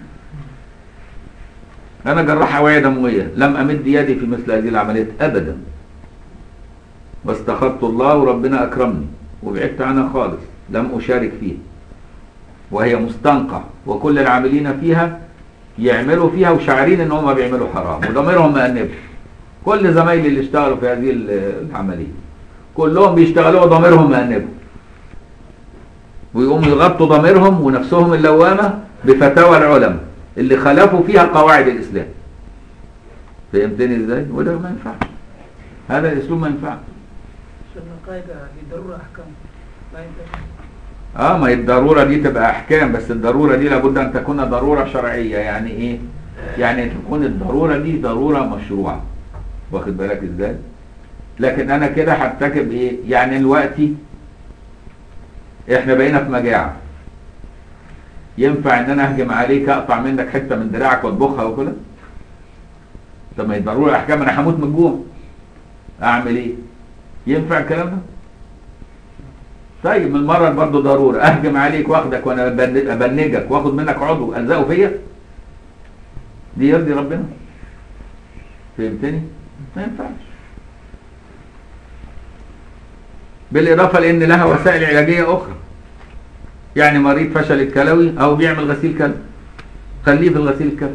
Speaker 1: انا جراح اوعيه دمويه لم امد يدي في مثل هذه العمليات ابدا واستخرت الله وربنا اكرمني وبعدت عنها خالص لم اشارك فيها وهي مستنقع وكل العاملين فيها يعملوا فيها وشاعرين ان هم بيعملوا حرام وضميرهم مأنب كل زمايلي اللي اشتغلوا في هذه ال- العمليه كلهم بيشتغلوا وضميرهم مأنبهم ويقوموا يغطوا ضميرهم ونفسهم اللوامه بفتاوى العلماء اللي خالفوا فيها قواعد الاسلام فهمتني ازاي وده ما ينفعش هذا الاسلوب ما ينفعش
Speaker 3: شفنا قاعدة لضرورة أحكام لا ينفع
Speaker 1: اه ما هي الضروره دي تبقى احكام بس الضروره دي لابد ان تكون ضروره شرعيه يعني ايه يعني تكون الضروره دي ضروره مشروعه واخد بالك ازاي لكن انا كده هرتكب ايه يعني دلوقتي احنا بقينا في مجاعه ينفع ان انا اهجم عليك اقطع منك حته من دراعك واطبخها وكده طب ما هي ضروره احكام انا هموت من الجوع اعمل ايه ينفع الكلام ده طيب من المرة برضه ضرورة اهجم عليك واخدك وانا أبن- ابنجك واخد منك عضو الزقه فيا دي يرضي ربنا فهمتني ما ينفعش بالاضافه لان لها وسائل علاجيه اخرى يعني مريض فشل الكلوي او بيعمل غسيل كلى خليه في الغسيل الكلى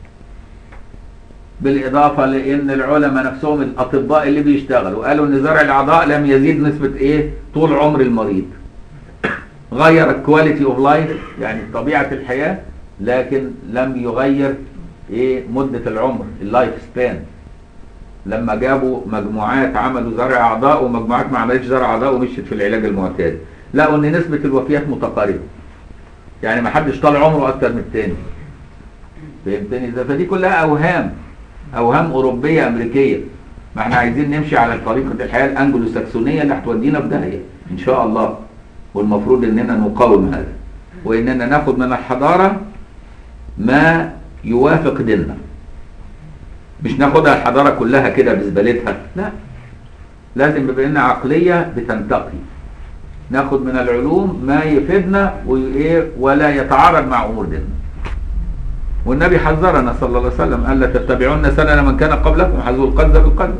Speaker 1: بالاضافه لان العلماء نفسهم الاطباء اللي بيشتغلوا قالوا ان زرع الاعضاء لم يزيد نسبه ايه طول عمر المريض غير الكواليتي اوف لايف يعني طبيعه الحياه لكن لم يغير ايه مده العمر اللايف سبان لما جابوا مجموعات عملوا زرع اعضاء ومجموعات ما عملتش زرع اعضاء ومشيت في العلاج المعتاد لقوا ان نسبه الوفيات متقاربه يعني ما حدش طال عمره اكتر من التاني فهمتني ازاي فدي كلها اوهام اوهام اوروبيه امريكيه ما احنا عايزين نمشي على طريقه الحياه الانجلو ساكسونيه اللي هتودينا في داهيه ان شاء الله والمفروض اننا نقاوم هذا واننا ناخد من الحضاره ما يوافق ديننا مش ناخدها الحضاره كلها كده بزبالتها لا لازم يبقى لنا عقليه بتنتقي ناخد من العلوم ما يفيدنا وإيه ولا يتعارض مع امور ديننا والنبي حذرنا صلى الله عليه وسلم الا تتبعون سنن من كان قبلكم حذوا القذ بالقذ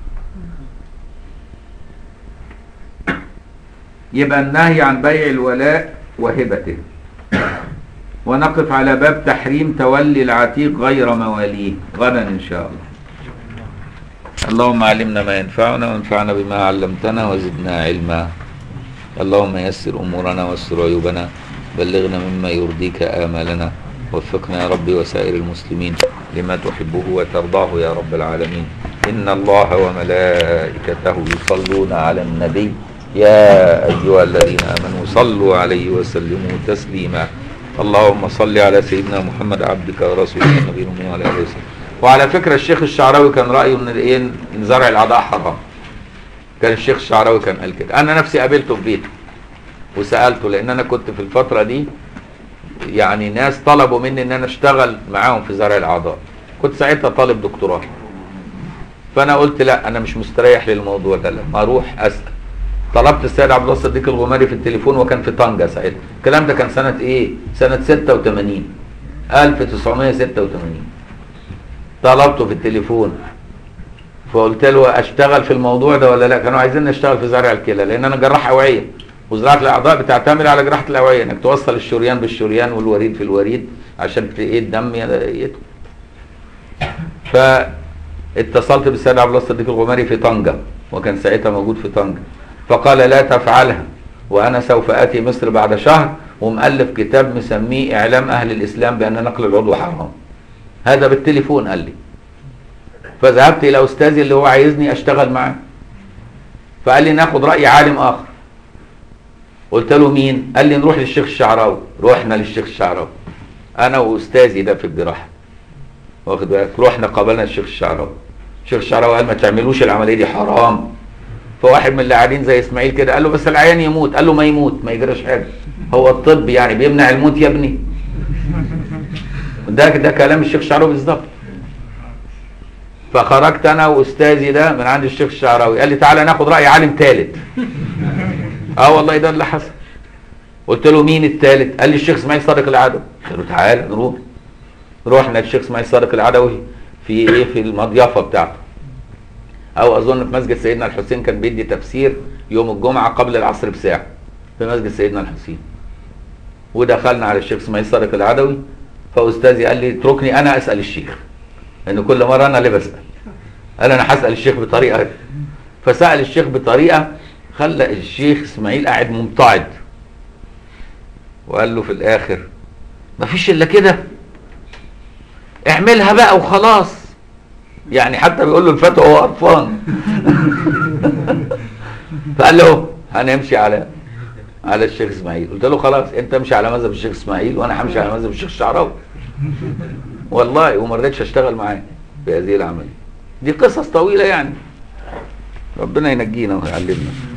Speaker 1: يبقى النهي عن بيع الولاء وهبته ونقف على باب تحريم تولي العتيق غير مواليه غدا ان شاء الله اللهم علمنا ما ينفعنا وانفعنا بما علمتنا وزدنا علما اللهم يسر امورنا واستر عيوبنا بلغنا مما يرضيك امالنا وفقنا يا رب وسائر المسلمين لما تحبه وترضاه يا رب العالمين ان الله وملائكته يصلون على النبي يا ايها الذين امنوا صلوا عليه وسلموا تسليما اللهم صل على سيدنا محمد عبدك ورسولك النبي الامي وعلى اله وسلم وعلى فكره الشيخ الشعراوي كان رايه ان ايه ان زرع الاعضاء حرام كان الشيخ الشعراوي كان قال كده انا نفسي قابلته في بيته وسالته لان انا كنت في الفتره دي يعني ناس طلبوا مني ان انا اشتغل معاهم في زرع الاعضاء كنت ساعتها طالب دكتوراه فانا قلت لا انا مش مستريح للموضوع ده لما اروح اسال طلبت السيد عبد الله الصديق الغماري في التليفون وكان في طنجه ساعتها الكلام ده كان سنه ايه سنه 86 1986 طلبته في التليفون فقلت له اشتغل في الموضوع ده ولا لا كانوا عايزين اشتغل في زرع الكلى لان انا جراح اوعيه وزراعه الاعضاء بتعتمد على جراحه الاوعيه انك توصل الشريان بالشريان والوريد في الوريد عشان ايه الدم يدخل فاتصلت بالسيد عبد الله الصديق الغماري في طنجه وكان ساعتها موجود في طنجه فقال لا تفعلها وانا سوف اتي مصر بعد شهر ومؤلف كتاب مسميه اعلام اهل الاسلام بان نقل العضو حرام هذا بالتليفون قال لي فذهبت الى استاذي اللي هو عايزني اشتغل معاه فقال لي ناخد راي عالم اخر قلت له مين قال لي نروح للشيخ الشعراوي رحنا للشيخ الشعراوي انا واستاذي ده في الجراحه واخد بالك رحنا قابلنا الشيخ الشعراوي الشيخ الشعراوي قال ما تعملوش العمليه دي حرام فواحد من اللي قاعدين زي اسماعيل كده قال له بس العيان يموت قال له ما يموت ما يجراش حاجه هو الطب يعني بيمنع الموت يا ابني ده ده كلام الشيخ الشعراوي بالظبط فخرجت انا واستاذي ده من عند الشيخ الشعراوي قال لي تعالى ناخد راي عالم ثالث اه والله ده اللي حصل قلت له مين الثالث قال لي الشيخ اسماعيل صادق العدوي قلت له تعالى نروح رحنا للشيخ اسماعيل صادق العدوي في ايه في المضيافه بتاعته او اظن في مسجد سيدنا الحسين كان بيدي تفسير يوم الجمعه قبل العصر بساعه في مسجد سيدنا الحسين ودخلنا على الشيخ اسماعيل صادق العدوي فاستاذي قال لي اتركني انا اسال الشيخ لان كل مره انا اللي بسال قال انا هسال الشيخ بطريقه فسال الشيخ بطريقه خلى الشيخ اسماعيل قاعد ممتعض وقال له في الاخر مفيش الا كده اعملها بقى وخلاص يعني حتى بيقول له الفتوى وهو قرفان فقال له هنمشي على على الشيخ اسماعيل قلت له خلاص انت امشي على مذهب الشيخ اسماعيل وانا همشي على مذهب الشيخ الشعراوي والله وما رضيتش اشتغل معاه في هذه العمليه دي قصص طويله يعني ربنا ينجينا ويعلمنا